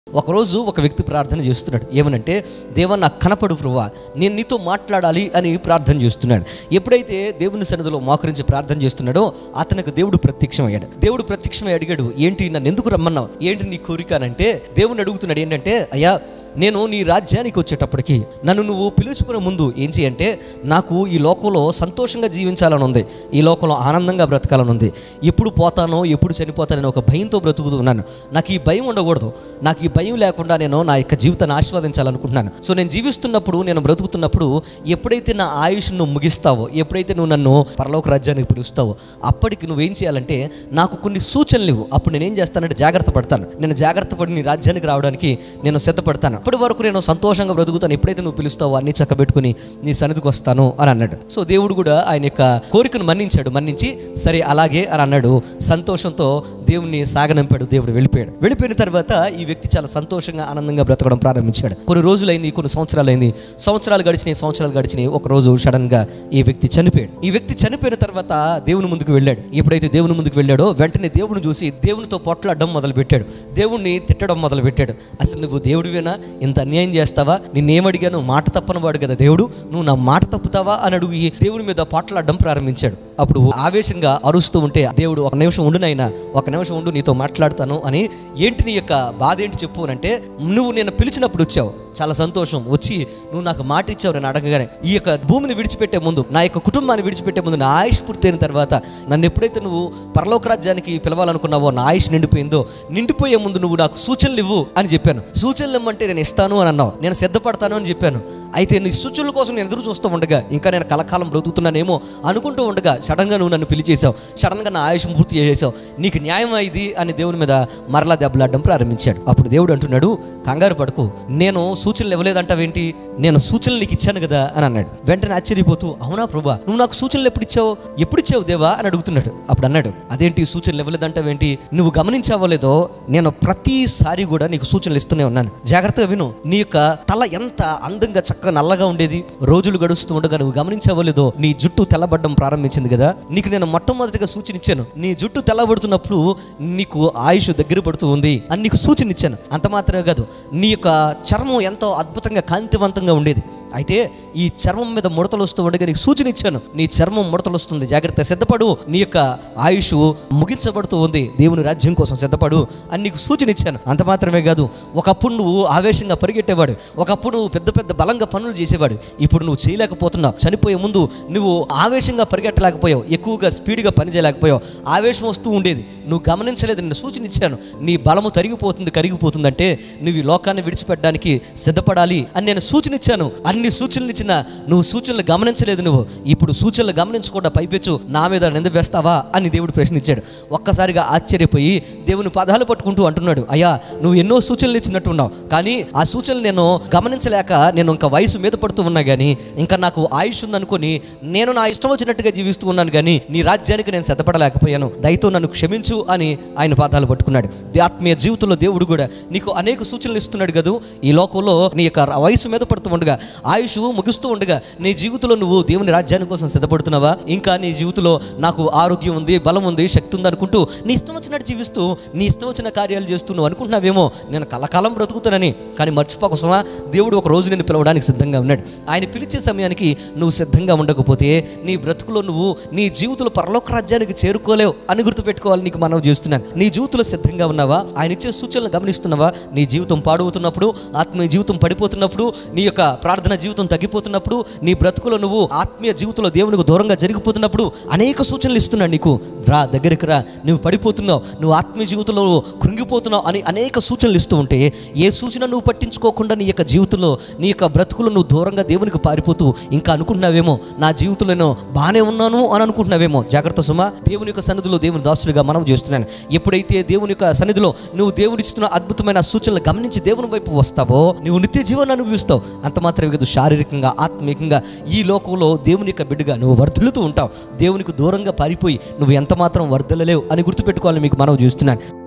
ఒకరోజు ఒక వ్యక్తి ప్రార్థన చేస్తున్నాడు ఏమనంటే దేవా నాకు కనపడు ప్రభా నేను నీతో మాట్లాడాలి అని ప్రార్థన చేస్తున్నాడు ఎప్పుడైతే దేవుని సన్నిధిలో మోకరించి ప్రార్థన చేస్తున్నాడో అతనికి దేవుడు ప్రత్యక్షమయ్యాడు దేవుడు ప్రత్యక్షమై అడిగాడు ఏంటి నన్ను ఎందుకు రమ్మన్నావు ఏంటి నీ కోరిక అని అంటే దేవుని అడుగుతున్నాడు ఏంటంటే అయ్యా నేను నీ రాజ్యానికి వచ్చేటప్పటికి నన్ను నువ్వు పిలుచుకునే ముందు ఏం చేయంటే నాకు ఈ లోకంలో సంతోషంగా జీవించాలని ఉంది ఈ లోకంలో ఆనందంగా బ్రతకాలని ఉంది ఎప్పుడు పోతానో ఎప్పుడు చనిపోతానని ఒక భయంతో బ్రతుకుతున్నాను నాకు ఈ భయం ఉండకూడదు నాకు ఈ భయం లేకుండా నేను నా యొక్క జీవితాన్ని ఆస్వాదించాలనుకుంటున్నాను సో నేను జీవిస్తున్నప్పుడు నేను బ్రతుకుతున్నప్పుడు ఎప్పుడైతే నా ఆయుష్ నువ్వు ముగిస్తావో ఎప్పుడైతే నువ్వు నన్ను పరలోక రాజ్యానికి పిలుస్తావో అప్పటికి నువ్వేం చేయాలంటే నాకు కొన్ని సూచనలు ఇవ్వు అప్పుడు నేనేం చేస్తానంటే జాగ్రత్త పడతాను నేను జాగ్రత్త పడి నీ రాజ్యానికి రావడానికి నేను సిద్ధపడతాను అప్పటి వరకు నేను సంతోషంగా బ్రతుకుతాను ఎప్పుడైతే నువ్వు పిలుస్తావో అన్ని చక్కబెట్టుకుని నీ సన్నిధికి వస్తాను అని అన్నాడు సో దేవుడు కూడా ఆయన యొక్క కోరికను మన్నించాడు మన్నించి సరే అలాగే అని అన్నాడు సంతోషంతో దేవుణ్ణి సాగనంపాడు దేవుడు వెళ్ళిపోయాడు వెళ్ళిపోయిన తర్వాత ఈ వ్యక్తి చాలా సంతోషంగా ఆనందంగా బ్రతకడం ప్రారంభించాడు కొన్ని రోజులైంది కొన్ని సంవత్సరాలైంది సంవత్సరాలు గడిచినాయి సంవత్సరాలు గడిచినాయి ఒక రోజు సడన్ గా ఈ వ్యక్తి చనిపోయాడు ఈ వ్యక్తి చనిపోయిన తర్వాత దేవుని ముందుకు వెళ్ళాడు ఎప్పుడైతే దేవుని ముందుకు వెళ్ళాడో వెంటనే దేవుని చూసి దేవునితో పొట్లాడడం మొదలు పెట్టాడు దేవుణ్ణి తిట్టడం మొదలు పెట్టాడు అసలు నువ్వు దేవుడివేనా ఇంత అన్యాయం చేస్తావా నిన్నేమడిగాను మాట తప్పని వాడు కదా దేవుడు నువ్వు నా మాట తప్పుతావా అని అడుగు ఈ దేవుని మీద పోట్లాడడం ప్రారంభించాడు అప్పుడు ఆవేశంగా అరుస్తూ ఉంటే దేవుడు ఒక నిమిషం ఉండు నాయనా ఒక నిమిషం ఉండు నీతో మాట్లాడతాను అని ఏంటి నీ యొక్క బాధ ఏంటి చెప్పు అని అంటే నువ్వు నేను పిలిచినప్పుడు వచ్చావు చాలా సంతోషం వచ్చి నువ్వు నాకు మాట ఇచ్చావు నేను అడగగానే ఈ యొక్క భూమిని విడిచిపెట్టే ముందు నా యొక్క కుటుంబాన్ని విడిచిపెట్టే ముందు నా ఆయుష్ పూర్తయిన తర్వాత నన్ను ఎప్పుడైతే నువ్వు పరలోక రాజ్యానికి పిలవాలనుకున్నావో నా ఆయుష్ నిండిపోయిందో నిండిపోయే ముందు నువ్వు నాకు సూచనలు ఇవ్వు అని చెప్పాను సూచనలు ఇవ్వమంటే నేను ఇస్తాను అని అన్నావు నేను సిద్ధపడతాను అని చెప్పాను అయితే నీ సూచనల కోసం నేను ఎదురు చూస్తూ ఉండగా ఇంకా నేను కలకాలం బ్రతుకుతున్నానేమో అనుకుంటూ ఉండగా సడన్గా నువ్వు నన్ను పిలిచేసావు సడన్గా నా ఆయుష్ పూర్తి చేసేసావు నీకు న్యాయం ఇది అని దేవుని మీద మరలా దెబ్బలాడడం ప్రారంభించాడు అప్పుడు దేవుడు అంటున్నాడు కంగారు పడుకు నేను సూచనలు ఇవ్వలేదంటావేంటి నేను సూచనలు నీకు ఇచ్చాను కదా అని అన్నాడు వెంటనే ఆశ్చర్యపోతూ అవునా ప్రభా నువ్వు నాకు సూచనలు ఎప్పుడు ఇచ్చావు ఎప్పుడు ఇచ్చావు దేవా అని అడుగుతున్నాడు అప్పుడు అన్నాడు అదేంటి సూచనలు ఇవ్వలేదంటావేంటి నువ్వు గమనించావో లేదో నేను ప్రతిసారి కూడా నీకు సూచనలు ఇస్తూనే ఉన్నాను జాగ్రత్తగా విను నీ యొక్క తల ఎంత అందంగా చక్కగా నల్లగా ఉండేది రోజులు గడుస్తూ ఉండగా నువ్వు గమనించావో లేదో నీ జుట్టు తెల్లబడడం ప్రారంభించింది కదా నీకు నేను మొట్టమొదటిగా సూచన ఇచ్చాను నీ జుట్టు తెల్లబడుతున్నప్పుడు నీకు ఆయుష్ దగ్గర పడుతూ ఉంది అని నీకు సూచన ఇచ్చాను అంత మాత్రమే కాదు నీ యొక్క చర్మం ఎంతో అద్భుతంగా కాంతివంతంగా ఉండేది అయితే ఈ చర్మం మీద ముడతలు వస్తూ ఉండగా నీకు సూచన ఇచ్చాను నీ చర్మం ముడతలు వస్తుంది జాగ్రత్త సిద్ధపడు నీ యొక్క ఆయుష్ ముగించబడుతూ ఉంది దేవుని రాజ్యం కోసం సిద్ధపడు అని నీకు సూచన ఇచ్చాను అంత మాత్రమే కాదు ఒకప్పుడు నువ్వు ఆవేశంగా పరిగెట్టేవాడు ఒకప్పుడు నువ్వు పెద్ద పెద్ద బలంగా పనులు చేసేవాడు ఇప్పుడు నువ్వు చేయలేకపోతున్నావు చనిపోయే ముందు నువ్వు ఆవేశంగా పరిగెట్టలేకపోయావు ఎక్కువగా స్పీడ్గా పని చేయలేకపోయావు ఆవేశం వస్తూ ఉండేది నువ్వు గమనించలేదు నేను సూచన ఇచ్చాను నీ బలము తరిగిపోతుంది కరిగిపోతుంది అంటే నువ్వు ఈ లోకాన్ని విడిచిపెట్టడానికి సిద్ధపడాలి అని నేను సూచన ఇచ్చాను అన్ని సూచనలు ఇచ్చిన నువ్వు సూచనలు గమనించలేదు నువ్వు ఇప్పుడు సూచనలు గమనించకుండా పైపెచ్చు నా మీద నింద వేస్తావా అని దేవుడు ప్రశ్నించాడు ఒక్కసారిగా ఆశ్చర్యపోయి దేవుని పదాలు పట్టుకుంటూ అంటున్నాడు అయ్యా నువ్వు ఎన్నో సూచనలు ఇచ్చినట్టున్నావు కానీ ఆ సూచనలు నేను గమనించలేక నేను ఇంకా వయసు మీద పడుతూ ఉన్నా కానీ ఇంకా నాకు ఆయుష్ ఉందనుకొని నేను నా ఇష్టం వచ్చినట్టుగా జీవిస్తూ ఉన్నాను కానీ నీ రాజ్యానికి నేను సిద్ధపడలేకపోయాను దయతో నన్ను క్షమించు అని ఆయన పాదాలు పట్టుకున్నాడు ది- ఆత్మీయ జీవితంలో దేవుడు కూడా నీకు అనేక సూచనలు ఇస్తున్నాడు కదా ఈ లోకంలో నీ యొక్క వయసు మీద పడుతూ ఉండగా ఆయుష్ ముగిస్తూ ఉండగా నీ జీవితంలో నువ్వు దేవుని రాజ్యాన్ని కోసం సిద్ధపడుతున్నావా ఇంకా నీ జీవితంలో నాకు ఆరోగ్యం ఉంది బలం ఉంది శక్తి ఉంది అనుకుంటూ నీ ఇష్టం వచ్చినట్టు జీవిస్తూ నీ ఇష్టం వచ్చిన కార్యాలు చేస్తూ నువ్వు అనుకుంటున్నావేమో నేను కలకాలం బ్రతుకుతానని కానీ మర్చిపోకోసమా దేవుడు ఒక రోజు నేను పిలవడానికి సిద్ధంగా ఉన్నాడు ఆయన పిలిచే సమయానికి నువ్వు సిద్ధంగా ఉండకపోతే నీ బ్రతుకులో నువ్వు నీ జీవితంలో పరలోక రాజ్యానికి చేరుకోలేవు అని గుర్తుపెట్టుకోవాలి నీకు మనం చేస్తున్నాను నీ జీవితంలో సిద్ధంగా ఉన్నావా ఆయన ఇచ్చే సూచనలు గమనిస్తున్నావా నీ జీవితం పాడవుతున్నప్పుడు ఆత్మీయ జీవితం పడిపోతున్నప్పుడు నీ యొక్క ప్రార్థన జీవితం తగ్గిపోతున్నప్పుడు నీ బ్రతుకులో నువ్వు ఆత్మీయ జీవితంలో దేవునికి దూరంగా జరిగిపోతున్నప్పుడు అనేక సూచనలు ఇస్తున్నాడు నీకు రా దగ్గరికి రా నువ్వు పడిపోతున్నావు నువ్వు ఆత్మీయ జీవితంలో కృంగిపోతున్నావు అని అనేక సూచనలు ఇస్తూ ఉంటే ఏ సూచన నువ్వు పట్టించుకోకుండా నీ యొక్క జీవితంలో నీ యొక్క బ్రతుకులో నువ్వు దూరంగా దేవునికి పారిపోతూ ఇంకా అనుకుంటున్నావేమో నా జీవితంలో నేను బాగానే ఉన్నాను అని అనుకుంటున్నావేమో జాగ్రత్త సుమా దేవుని యొక్క సన్నిధిలో దేవుని దాసుడిగా మనం చేస్తున్నాను ఎప్పుడైతే దేవుని యొక్క సన్నిధిలో నువ్వు దేవుడిస్తున్న అద్భుతమైన సూచనలు గమనించి దేవుని వైపు వస్తావో నువ్వు నిత్య జీవనాన్ని అనుభవిస్తావు అంత మాత్రమే కాదు శారీరకంగా ఆత్మీయంగా ఈ లోకంలో దేవుని యొక్క బిడ్డగా నువ్వు వర్ధలుతూ ఉంటావు దేవునికి దూరంగా పారిపోయి నువ్వు ఎంత మాత్రం వర్ధలలేవు అని గుర్తుపెట్టుకోవాలని మీకు మనం చూస్తున్నాను